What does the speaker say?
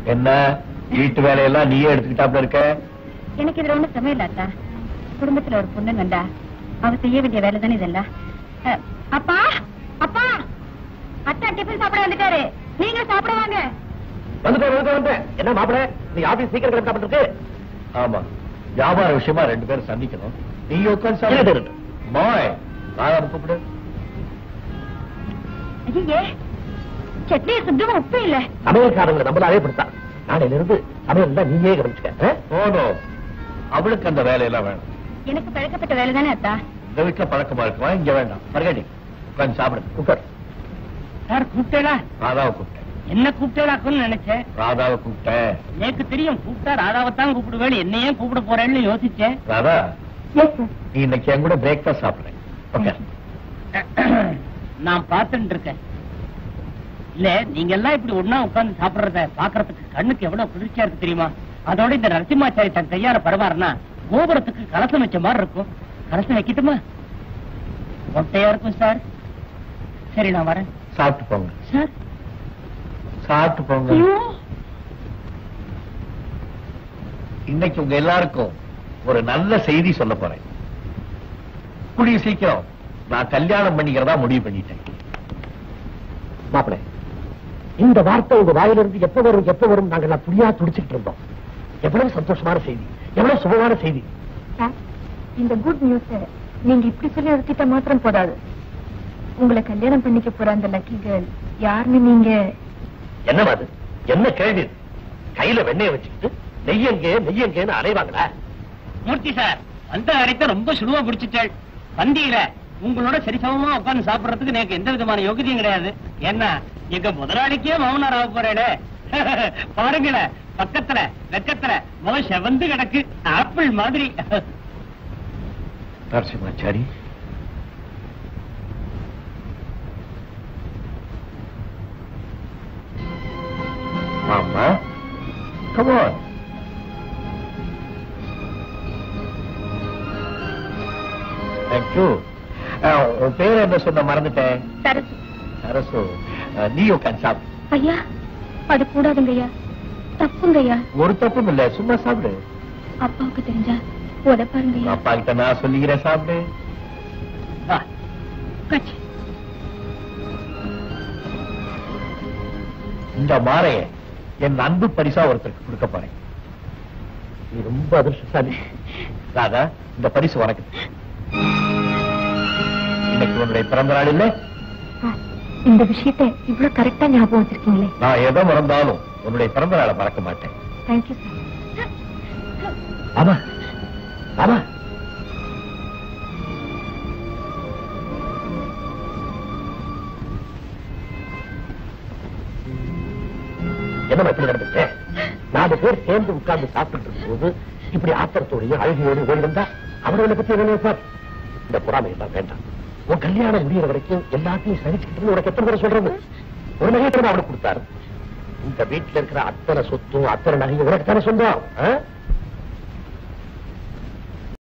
என்ன வீட்டு வேலையெல்லாம் நீயே எடுத்துக்கிட்டாப்ல இருக்க எனக்கு இதுல ஒண்ணும் சமயம் இல்லாத்தா குடும்பத்துல ஒரு பொண்ணு கண்டா அவ செய்ய வேண்டிய வேலை தானே இதெல்லாம் அஹ், அப்பா அப்பா அத்தா டிஃபன் சாப்பிட வந்துட்டாரு நீங்க சாப்பிட வாங்க வந்துட்டேன் வந்துட்டேன் வந்துட்டேன் என்ன மாப்பிள நீ ஆபீஸ் சீக்கிரம் கிளம்பிட்டு இருக்கு ஆமா வியாபார விஷயமா ரெண்டு பேரும் சந்திக்கணும் நீ உட்காந்து இரு, இரு, சாப்பிடு இரு. பாய் ராதாவை கூப்பிடு ஐயே சட்னி சுத்தமா உப்பு இல்ல சமையல்காரங்களை நம்மளாவே படுத்தா நாளையில இருந்து சமையல் தான் நீயே கவனிச்சுக்க ஆ? போதும் அவளுக்கு அந்த வேலையெல்லாம் வேணும் எனக்கு பழக்கப்பட்ட வேலை தானே அத்தா இந்த வீட்டுல பழக்கமா இருக்குமா இங்க வேண்டாம் மறுகடி உட்காந்து சாப்பிடு உட்கார் சார் கூப்பிட்டேடா ராதாவை கூப்பிட்டேன் என்ன கூப்பிட்டேடாக்குன்னு நினைச்சேன் ராதாவை கூப்பிட்டேன் எனக்கு தெரியும் கூப்பிட்டா ராதாவைத்தான் கூப்பிடுவேன் என்னையே கூப்பிட போறேன்னு யோசிச்சேன் ராதா எஸ் சார் நீ இன்னைக்கு என் கூட பிரேக்ஃபாஸ்ட் சாப்பிடுறேன் ஓகே நான் பார்த்துட்டு இருக்கேன் இல்ல நீங்க எல்லாம் இப்படி ஒண்ணா உட்கார்ந்து சாப்பிடுறத பாக்குறதுக்கு கண்ணுக்கு எவ்வளவு குளிர்ச்சியா இருக்கு தெரியுமா அதோட இந்த நரசிம்மாச்சாரி தன் கையால பரவாருன்னா கோபுரத்துக்கு கலசம் வச்ச மாதிரி இருக்கும் கலசம் வைக்கட்டுமா மொட்டையா இருக்கும் சார் சரி நான் வரேன் சாப்பிட்டு போங்க சார் சாப்பிட்டு போங்க ஐயோ இன்னைக்கு உங்க எல்லாருக்கும் ஒரு நல்ல செய்தி சொல்ல போறேன் கூடிய சீக்கிரம் நான் கல்யாணம் பண்ணிக்கிறதா முடிவு பண்ணிட்டேன் மாப்பிள இந்த வார்த்தை உங்க வாயிலிருந்து எப்ப வரும் எப்ப வரும் நாங்க எல்லாம் புரியா துடிச்சுக்கிட்டு இருந்தோம் எவ்வளவு சந்தோஷமான செய்தி எவ்வளவு சுகமான செய்தி சார் இந்த குட் நியூஸ் நீங்க இப்படி சொல்லி நிறுத்திட்ட மாத்திரம் போதாது உங்களை கல்யாணம் பண்ணிக்க போற அந்த லக்கி கேர்ள் யாருன்னு நீங்க என்ன அது என்ன கேள்வி இது? கையில வெண்ணெய வச்சுக்கிட்டு நெய்யங்கே நெய்யங்கேன்னு அலைவாங்களா மூர்த்தி சார் வந்த அரைத்த ரொம்ப சுழுவா பிடிச்சிட்டாள் பந்தியில உங்களோட சரிசமமா உட்கார்ந்து சாப்பிடுறதுக்கு எனக்கு எந்த விதமான யோகியதையும் கிடையாது ஏன்னா எங்க முதலாளிக்கே மௌனர் ஆக போறேனே பாருங்களேன் பக்கத்துல வெக்கத்துல முகம் செவந்து கிடக்கு ஆப்பிள் மாதிரி நரசிம்மாச்சாரி ஆமா கமான் தேங்க்யூ உன் பேர் என்ன சொன்ன மறந்துட்டேன் சரசு அரசு நீ உட்காந்து சாப்பிடு ஐயா அது கூடாதுங்கய்யா தப்புங்கய்யா ஒரு தப்பும் இல்ல சும்மா சாப்பிடு அப்பாவுக்கு தெரிஞ்சா உதப்பாருங்கய்யா அப்பா கிட்ட நான் சொல்லிக்கிறேன் சாப்பிடு வா, உட்காச்சு. இந்த மாலைய என் அன்பு பரிசா ஒருத்தருக்கு கொடுக்க போறேன் நீ ரொம்ப அதிர்ஷ்டசாலி ராதா இந்த பரிசு உனக்கு இன்னைக்கு உன்னுடைய பிறந்த நாள் இல்ல இந்த விஷயத்தை இவ்வளவு கரெக்டா ஞாபகம் வச்சிருக்கீங்களே நான் எதை மறந்தாலும் உன்னுடைய பிறந்த நாளை மறக்க மாட்டேன் தேங்க்யூ சார் ஆமா ஆமா என்ன இப்படி நடந்துச்சு நாலு பேர் சேர்ந்து உட்கார்ந்து சாப்பிட்டு இருக்கும்போது இப்படி ஆத்திரத்தோடையும் அழுகையோடு ஓடி வந்தா அவர்களை பத்தி என்ன நினைப்பார் இந்த பொறாமை எல்லாம் வேண்டாம் உன் கல்யாணம் முடியிற வரைக்கும் எல்லாத்தையும் சகிச்சுக்கிட்டு உனக்கு எத்தனை பேரை சொல்றது ஒரு நகையை அவனுக்கு கொடுத்தாரு இந்த வீட்டுல இருக்கிற அத்தனை சொத்தும் அத்தனை நகையும் உனக்கு தானே சொந்தம் ஆ?